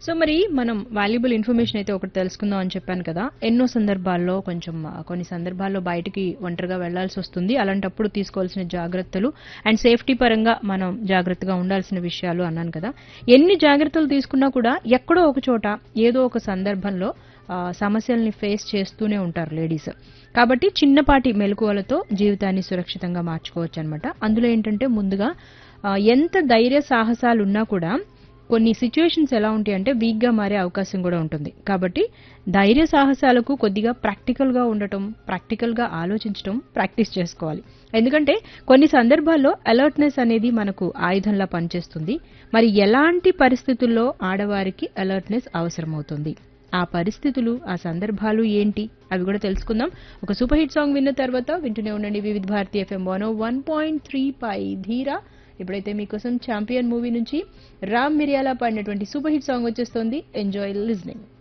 so మరి మనం valuable information అయితే ఒకటి తెలుసుకుందాం అని చెప్పాను కదా ఎన్నో సందర్భాల్లో కొంచెం ఆ, కొన్ని సందర్భాల్లో బయటికి ఒంటరిగా వెళ్లాల్సి వస్తుంది అలాంటప్పుడు తీసుకోవాల్సిన జాగ్రత్తలు అండ్ సేఫ్టీ పరంగా మనం జాగ్రత్తగా ఉండాల్సిన విషయాలు అన్నాను కదా ఎన్ని జాగ్రత్తలు తీసుకున్నా కూడా ఎక్కడో ఒక చోట ఏదో ఒక సందర్భంలో ఆ, సమస్యల్ని ఫేస్ చేస్తూనే ఉంటారు లేడీస్ కాబట్టి చిన్నపాటి మెలకువలతో జీవితాన్ని సురక్షితంగా మార్చుకోవచ్చు అనమాట అందులో ఏంటంటే ముందుగా ఆ, ఎంత ధైర్య సాహసాలు ఉన్నా కూడా కొన్ని సిచ్యువేషన్స్ ఎలా ఉంటాయి అంటే వీక్ గా మారే అవకాశం కూడా ఉంటుంది కాబట్టి ధైర్య సాహసాలకు కొద్దిగా ప్రాక్టికల్ గా ఉండటం ప్రాక్టికల్ గా ఆలోచించడం ప్రాక్టీస్ చేసుకోవాలి ఎందుకంటే కొన్ని సందర్భాల్లో అలర్ట్నెస్ అనేది మనకు ఆయుధంలా పనిచేస్తుంది మరి ఎలాంటి పరిస్థితుల్లో ఆడవారికి అలర్ట్నెస్ అవసరమవుతుంది ఆ పరిస్థితులు ఆ సందర్భాలు ఏంటి అవి కూడా తెలుసుకుందాం ఒక సూపర్ హిట్ సాంగ్ విన్న తర్వాత వింటూనే ఉండండి Vividh Bharati FM one one point three పై ధీరా ఇప్పుడైతే మీకోసం ఛాంపియన్ మూవీ నుంచి రామ్ మిరియాలా పాడినటువంటి సూపర్ హిట్ సాంగ్ వచ్చేస్తోంది ఎంజాయ్ లిజనింగ్